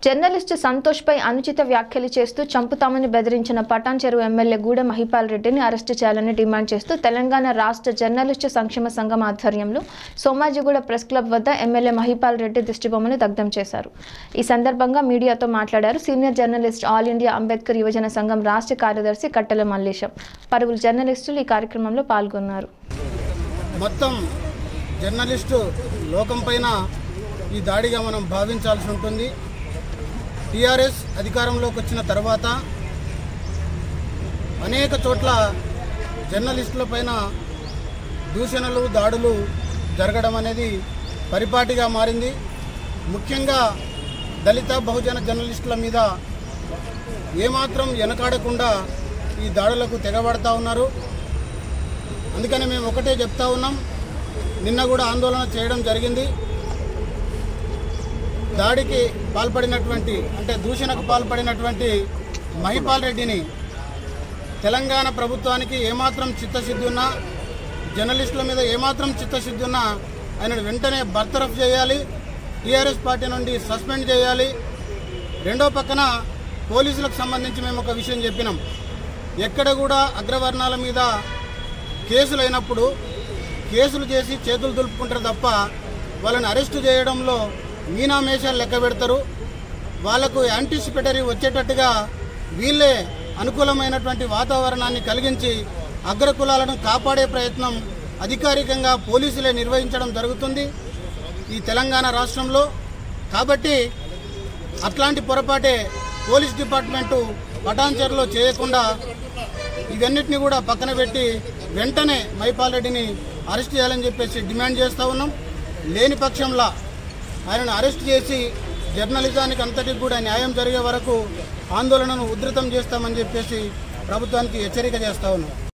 journalist Santosh పై అనుచిత వ్యాఖ్యలు చేస్తూ చంపుతామని బెదిరించిన పటాన్ చెరువు ఎమ్మెల్యే గూడ మహిపాల్ రెడ్డిని అరెస్టు చేయాలని డిమాండ్ చేస్తూ తెలంగాణ రాష్ట్ర జర్నలిస్టు సంక్షేమ సంఘం ఆధ్వర్యంలో సోమాజిగూడ ప్రెస్ క్లబ్ వద్ద ఎమ్మెల్యే మహిపాల్ రెడ్డి దిష్టిబొమ్మను దగ్ధం చేశారు ఈ సందర్భంగా మీడియాతో మాట్లాడారు senior journalist all India Ambedkar యువజన సంఘం రాష్ట్ర కార్యదర్శి కట్టెల మల్లేశం పలువురు జర్నలిస్టులు ఈ కార్యక్రమంలో పాల్గొన్నారు మొత్తం జర్నలిస్టు లోకం పైన ఈ దాడిగా మనం భావించాల్సి ఉంటుంది టీఆర్ఎస్ అధికారంలోకి వచ్చిన తర్వాత అనేక చోట్ల జర్నలిస్టుల పైన దూషణలు దాడులు జరగడం అనేది పరిపాటిగా మారింది ముఖ్యంగా దళిత బహుజన జర్నలిస్టుల మీద ఏమాత్రం వెనకాడకుండా ఈ దాడులకు తెగబడతా ఉన్నారు అందుకని మేము ఒకటే చెప్తా ఉన్నాం నిన్న కూడా ఆందోళన చేయడం జరిగింది దాడికి పాల్పడినటువంటి అంటే దూషణకు పాల్పడినటువంటి మహిపాల్ రెడ్డిని తెలంగాణ ప్రభుత్వానికి ఏమాత్రం చిత్తశుద్ధి ఉన్నా జర్నలిస్టుల మీద ఏమాత్రం చిత్తశుద్ధి ఉన్నా ఆయనను వెంటనే బర్తరఫ్ చేయాలి టీఆర్ఎస్ పార్టీ నుండి సస్పెండ్ చేయాలి రెండో పక్కన పోలీసులకు సంబంధించి మేము ఒక విషయం చెప్పినాం ఎక్కడ కూడా అగ్రవర్ణాల మీద కేసులు అయినప్పుడు కేసులు చేసి చేతులు దులుపుకుంటారు తప్ప వాళ్ళని అరెస్టు చేయడంలో మీనామేషాలు లెక్క పెడతారు వాళ్లకు యాంటిసిపేటరీ వచ్చేటట్టుగా వీళ్ళే అనుకూలమైనటువంటి వాతావరణాన్ని కలిగించి అగ్రకులాలను కాపాడే ప్రయత్నం అధికారికంగా పోలీసులే నిర్వహించడం జరుగుతుంది ఈ తెలంగాణ రాష్ట్రంలో కాబట్టి అట్లాంటి పొరపాటే పోలీస్ డిపార్ట్మెంటు పటాన్చర్లో చేయకుండా ఇవన్నిటిని కూడా పక్కన పెట్టి వెంటనే మైపాల్ రెడ్డిని అరెస్ట్ చేయాలని చెప్పేసి డిమాండ్ చేస్తూ ఉన్నాం లేని పక్షంలో ఆయనను అరెస్ట్ చేసి జర్నలిజానికి అంతటికి కూడా న్యాయం జరిగే వరకు ఆందోళనను ఉధృతం చేస్తామని చెప్పేసి ప్రభుత్వానికి హెచ్చరిక చేస్తా ఉన్నాం